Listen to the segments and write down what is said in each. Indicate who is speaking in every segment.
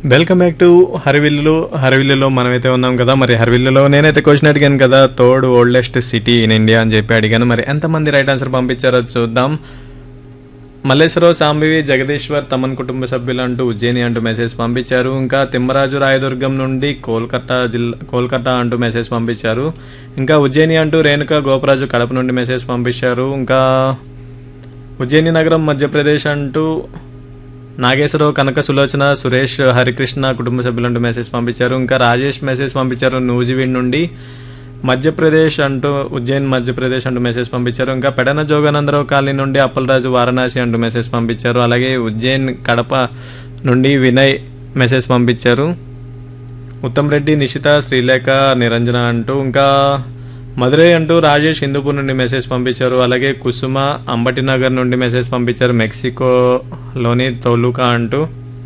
Speaker 1: welcome back to హరివిల్లు హరివిల్లులో మనమైతే ఉన్నాం కదా మరి హరివిల్లులో నేనైతే క్వశ్చన్ అడిగాను కదా third oldest city in India అని చెప్పి అడిగాను మరి ఎంతమంది రైట్ ఆన్సర్ పంపించారో చూద్దాం మల్లేశ్వరరావు సాంబివి జగదీశ్వర్ తమన్ కుటుంబ సభ్యులు అంటూ ఉజ్జయిని అంటూ మెసేజ్ పంపించారు ఇంకా తిమ్మరాజు రాయదుర్గం నుండి కోల్కతా జిల్లా కోల్కతా అంటూ మెసేజ్ పంపించారు ఇంకా ఉజ్జయిని అంటూ రేణుక గోపరాజు కడప నుండి మెసేజ్ పంపించారు ఇంకా ఉజ్జయిని నగరం మధ్యప్రదేశ్ అంటూ నాగేశ్వరరావు కనక సులోచన సురేష్ హరికృష్ణ కుటుంబ సభ్యులంటూ మెసేజ్ పంపించారు ఇంకా రాజేష్ మెసేజ్ పంపించారు నూజివీడ్ నుండి మధ్యప్రదేశ్ అంటూ ఉజ్జయిన్ మధ్యప్రదేశ్ అంటూ మెసేజ్ పంపించారు ఇంకా పెడన జోగానందరావు కాలనీ నుండి అప్పలరాజు వారణాసి అంటూ మెసేజ్ పంపించారు అలాగే ఉజ్జయిన్ కడప నుండి వినయ్ మెసేజ్ పంపించారు ఉత్తమ్ రెడ్డి నిషిత శ్రీలేఖ నిరంజన అంటూ ఇంకా మదురై అంటూ రాజేష్ హిందూపూర్ నుండి మెసేజ్ పంపించారు అలాగే కుసుమ అంబటి నగర్ నుండి మెసేజ్ పంపించారు మెక్సికోలోని తొలుకా అంటూ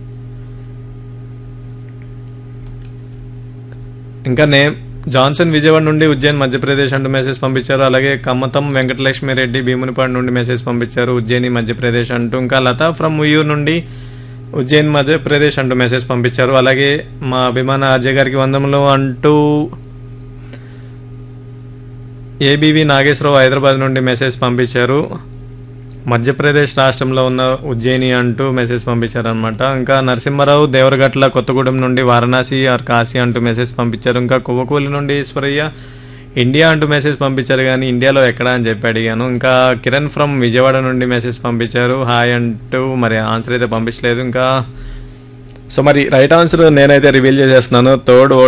Speaker 1: ఇంకా నేమ్ జాన్సన్ విజయవాడ నుండి ఉజ్జయిన్ మధ్యప్రదేశ్ అంటూ మెసేజ్ పంపించారు అలాగే కమ్మతం వెంకటలక్ష్మి రెడ్డి భీమునిపాడు నుండి మెసేజ్ పంపించారు ఉజ్జయిని మధ్యప్రదేశ్ అంటూ ఇంకా లతా ఫ్రమ్ ఉయ్యూరు నుండి ఉజ్జయిన్ మధ్యప్రదేశ్ అంటూ మెసేజ్ పంపించారు అలాగే మా అభిమాన అజయ్ గారికి వందములు అంటూ ఏబీవీ నాగేశ్వరరావు హైదరాబాద్ నుండి మెసేజ్ పంపించారు మధ్యప్రదేశ్ రాష్ట్రంలో ఉన్న ఉజ్జయిని అంటూ మెసేజ్ పంపించారు అనమాట ఇంకా నరసింహారావు దేవరగట్ల కొత్తగూడెం నుండి వారణాసి ఆర్ కాశీ అంటూ మెసేజ్ పంపించారు ఇంకా కొవ్వకూలి నుండి ఈశ్వరయ్య ఇండియా అంటూ మెసేజ్ పంపించారు కానీ ఇండియాలో ఎక్కడ అని చెప్పి అడిగాను ఇంకా కిరణ్ ఫ్రమ్ విజయవాడ నుండి మెసేజ్ పంపించారు హాయ్ అంటూ మరి ఆన్సర్ అయితే పంపించలేదు ఇంకా సో మరి రైట్ ఆన్సర్ నేనైతే రివీల్ చేసేస్తున్నాను థర్డ్